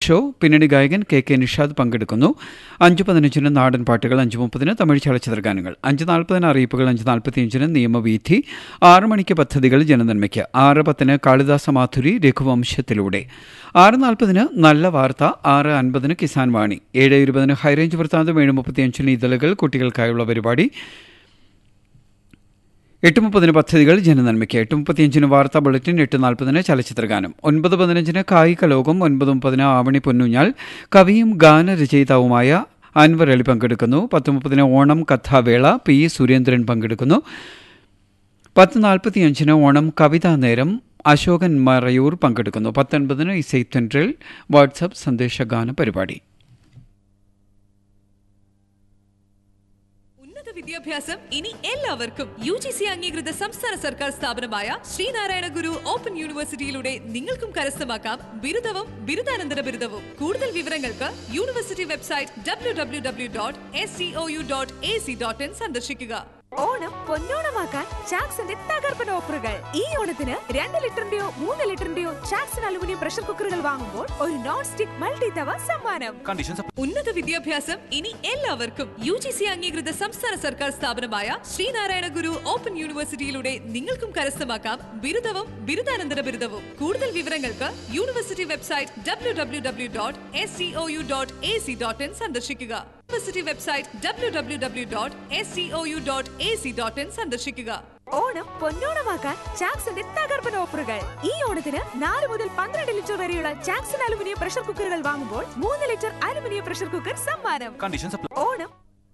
show പിന്നണി ഗായകൻ K K Nishad പങ്കെടുക്കുന്നു അഞ്ച് പതിനഞ്ചിന് നാടൻ പാട്ടുകൾ അഞ്ച് മുപ്പതിന് തമിഴ് ചലച്ചിത്ര ഗാനങ്ങൾ അഞ്ച് നാൽപ്പതിന് അറിയിപ്പുകൾ അഞ്ച് നാൽപ്പത്തിയഞ്ചിന് നിയമവീഥി ആറ് മണിക്ക് പദ്ധതികൾ ജനനന്മയ്ക്ക് ആറ് പത്തിന് കാളിദാസ മാധുരി രഘുവംശത്തിലൂടെ ആറ് നാൽപ്പതിന് നല്ല വാർത്ത ആറ് അൻപതിന് കിസാൻ വാണി ഏഴ് ഇരുപതിന് ഹൈറേഞ്ച് വൃത്താന്തം ഏഴ് മുപ്പത്തിയഞ്ചിന് ഇതളുകൾ കുട്ടികൾക്കായുള്ള പരിപാടി എട്ട് മുപ്പതിന് പദ്ധതികൾ ജനനന്മയ്ക്ക് എട്ട് മുപ്പത്തിയഞ്ചിന് വാർത്താ ബുള്ളറ്റിൻ എട്ട് നാൽപ്പതിന് ചലച്ചിത്രഗാനം ഒൻപത് പതിനഞ്ചിന് കായിക ലോകം ഒൻപത് മുപ്പതിന് ആവണി പൊന്നുഞ്ഞാൽ കവിയും ഗാനരചയിതാവുമായ അൻവർ അലി പങ്കെടുക്കുന്നു പത്ത് മുപ്പതിന് ഓണം കഥാവേള പി സുരേന്ദ്രൻ പങ്കെടുക്കുന്നു പത്ത് നാൽപ്പത്തിയഞ്ചിന് ഓണം കവിതാ നേരം അശോകൻ മറയൂർ പങ്കെടുക്കുന്നു പത്തൊൻപതിന് ഇസൈത്വൻട്രിൽ വാട്സപ്പ് സന്ദേശഗാന പരിപാടി ഉന്നത വിദ്യാഭ്യാസം ഇനി എല്ലാവർക്കും യു ജി സി അംഗീകൃത സംസ്ഥാന സർക്കാർ സ്ഥാപനമായ ശ്രീനാരായണ ഗുരു ഓപ്പൺ യൂണിവേഴ്സിറ്റിയിലൂടെ നിങ്ങൾക്കും കരസ്ഥമാക്കാം ബിരുദവും ബിരുദാനന്തര ബിരുദവും കൂടുതൽ വിവരങ്ങൾക്ക് university website W W W dot S C O U dot A C dot in സന്ദർശിക്കുക ഓണം പൊന്നോണമാക്കാൻ ചാക്സിന്റെ തകർപ്പൻ ഓഫറുകൾ ഈ ഓണത്തിന് രണ്ട് ലിറ്ററിന്റെയോ മൂന്ന് ലിറ്ററിന്റെയോ ചാക്സൺ അലുമിനിയം പ്രഷർ കുക്കറുകൾ വാങ്ങുമ്പോൾ ഒരു നോൺ സ്റ്റിക് മൾട്ടി തവ സമ്മാനം കണ്ടീഷൻസ് ഉന്നത വിദ്യാഭ്യാസം ഇനി എല്ലാവർക്കും യു ജി സി അംഗീകൃത സംസ്ഥാന സർക്കാർ സ്ഥാപനമായ ശ്രീനാരായണ ഗുരു ഓപ്പൺ യൂണിവേഴ്സിറ്റിയിലൂടെ നിങ്ങൾക്കും കരസ്ഥമാക്കാം ബിരുദവും ബിരുദാനന്തര ബിരുദവും കൂടുതൽ വിവരങ്ങൾക്ക് university website W W W dot S C O U dot A C dot in സന്ദർശിക്കുക university website W W W dot S C O U dot A C dot in സന്ദർശിക്കുക ഓണം പൊന്നോണമാക്കാൻ ചാക്സിന്റെ തകർപ്പൻ ഓഫറുകൾ ഈ ഓണത്തിന് നാല് മുതൽ പന്ത്രണ്ട് ലിറ്റർ വരെയുള്ള ചാക്സൺ അലുമിനിയം പ്രഷർ കുക്കറുകൾ വാങ്ങുമ്പോൾ മൂന്ന് ലിറ്റർ അലുമിനിയം പ്രഷർ കുക്കർ സമ്മാനം കണ്ടീഷൻസ് ഓണം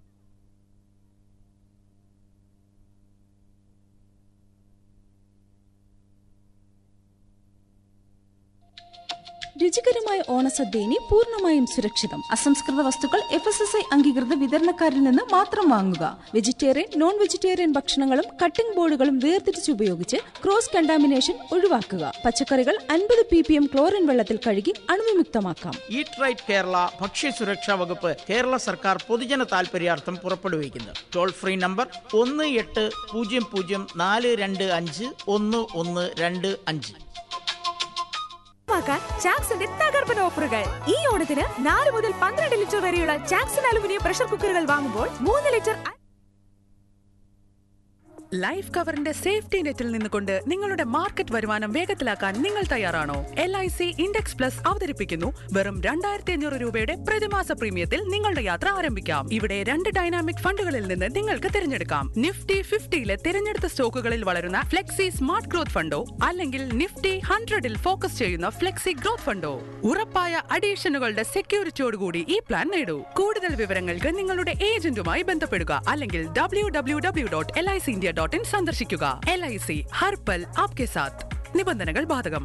രുചികരമായ ഓണസദ്യ ഇനി പൂർണ്ണമായും സുരക്ഷിതം അസംസ്കൃത വസ്തുക്കൾ എഫ് എസ് എസ് ഐ അംഗീകൃത വിതരണക്കാരിൽ നിന്ന് മാത്രം വാങ്ങുക വെജിറ്റേറിയൻ നോൺ വെജിറ്റേറിയൻ ഭക്ഷണങ്ങളും കട്ടിംഗ് ബോർഡുകളും വേർതിരിച്ച് ഉപയോഗിച്ച് ക്രോസ് കണ്ടാമിനേഷൻ ഒഴിവാക്കുക പച്ചക്കറികൾ അൻപത് പി പി എം ക്ലോറിൻ വെള്ളത്തിൽ കഴുകി അണുവിമുക്തമാക്കാം ഈറ്റ് റൈറ്റ് കേരള ഭക്ഷ്യസുരക്ഷാ വകുപ്പ് കേരള സർക്കാർ പൊതുജന താൽപര്യാർത്ഥം പുറപ്പെടുവിക്കുന്നു ടോൾ ഫ്രീ നമ്പർ ഒന്ന് എട്ട് പൂജ്യം പൂജ്യം നാല് രണ്ട് അഞ്ച് ഒന്ന് ഒന്ന് രണ്ട് അഞ്ച് ാക്കാൻ ചാക്സിന്റെ തകർപ്പൻ ഓഫറുകൾ ഈ ഓണത്തിന് നാല് മുതൽ പന്ത്രണ്ട് ലിറ്റർ വരെയുള്ള ചാക്സൺ അലുമിനിയം പ്രഷർ കുക്കറുകൾ വാങ്ങുമ്പോൾ മൂന്ന് ലിറ്റർ ലൈഫ് കവറിന്റെ സേഫ്റ്റി നെറ്റിൽ നിന്നുകൊണ്ട് നിങ്ങളുടെ മാർക്കറ്റ് വരുമാനം വേഗത്തിലാക്കാൻ നിങ്ങൾ തയ്യാറാണോ L I C index plus അവതരിപ്പിക്കുന്നു വെറും രണ്ടായിരത്തി അഞ്ഞൂറ് രൂപയുടെ പ്രതിമാസ പ്രീമിയത്തിൽ നിങ്ങളുടെ യാത്ര ആരംഭിക്കാം ഇവിടെ രണ്ട് ഡൈനാമിക് ഫണ്ടുകളിൽ നിന്ന് നിങ്ങൾക്ക് തിരഞ്ഞെടുക്കാം നിഫ്റ്റി ഫിഫ്റ്റിയിലെ തിരഞ്ഞെടുത്ത സ്റ്റോക്കുകളിൽ വളരുന്ന ഫ്ലെക്സി സ്മാർട്ട് ഗ്രോത്ത് ഫണ്ടോ അല്ലെങ്കിൽ നിഫ്റ്റി ഹൺഡ്രഡിൽ ഫോക്കസ് ചെയ്യുന്ന ഫ്ലെക്സി ഗ്രോത്ത് ഫണ്ടോ ഉറപ്പായ അഡീഷനുകളുടെ സെക്യൂരിറ്റിയോടുകൂടി ഈ പ്ലാൻ നേടൂ കൂടുതൽ വിവരങ്ങൾക്ക് നിങ്ങളുടെ ഏജന്റുമായി ബന്ധപ്പെടുക അല്ലെങ്കിൽ W W W dot L I C India dot in സന്ദർശിക്കുക എൽ ഐ സി ഹർപ്പൽ ആപ്കെ സാത്ത് നിബന്ധനകൾ ബാധകം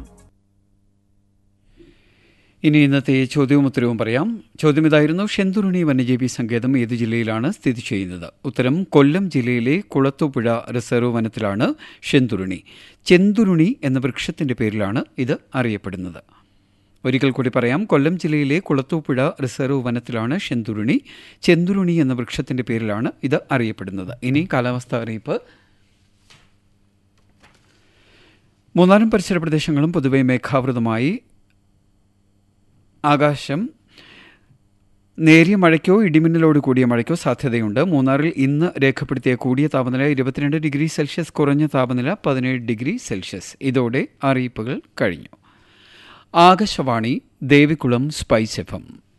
ഇനി ഇന്നത്തെ ചോദ്യവും ഉത്തരവും പറയാം ചോദ്യം ഇതായിരുന്നു ഷെന്തുരുണി വന്യജീവി സങ്കേതം ഏത് ജില്ലയിലാണ് സ്ഥിതി ചെയ്യുന്നത് ഉത്തരം കൊല്ലം ജില്ലയിലെ കുളത്തുപുഴ റിസർവ് വനത്തിലാണ് ഷെന്തുരുണി ചെന്തുരുണി എന്ന വൃക്ഷത്തിന്റെ പേരിലാണ് ഇത് അറിയപ്പെടുന്നത് ഒരിക്കൽ കൂടി പറയാം കൊല്ലം ജില്ലയിലെ കുളത്തൂപ്പുഴ റിസർവ് വനത്തിലാണ് ഷെന്തുരുണി ചെന്തുരുണി എന്ന വൃക്ഷത്തിന്റെ പേരിലാണ് ഇത് അറിയപ്പെടുന്നത് ഇനി കാലാവസ്ഥ അറിയിപ്പ് മൂന്നാറും പരിസര പ്രദേശങ്ങളും പൊതുവെ മേഘാവൃതമായി ആകാശം നേരിയ മഴയ്ക്കോ ഇടിമിന്നലോട് കൂടിയ മഴയ്ക്കോ സാധ്യതയുണ്ട് മൂന്നാറിൽ ഇന്ന് രേഖപ്പെടുത്തിയ കൂടിയ താപനില ഇരുപത്തിരണ്ട് ഡിഗ്രി സെൽഷ്യസ് കുറഞ്ഞ താപനില പതിനേഴ് ഡിഗ്രി സെൽഷ്യസ് ഇതോടെ അറിയിപ്പുകൾ കഴിഞ്ഞു Akashvani Devikulam spice F M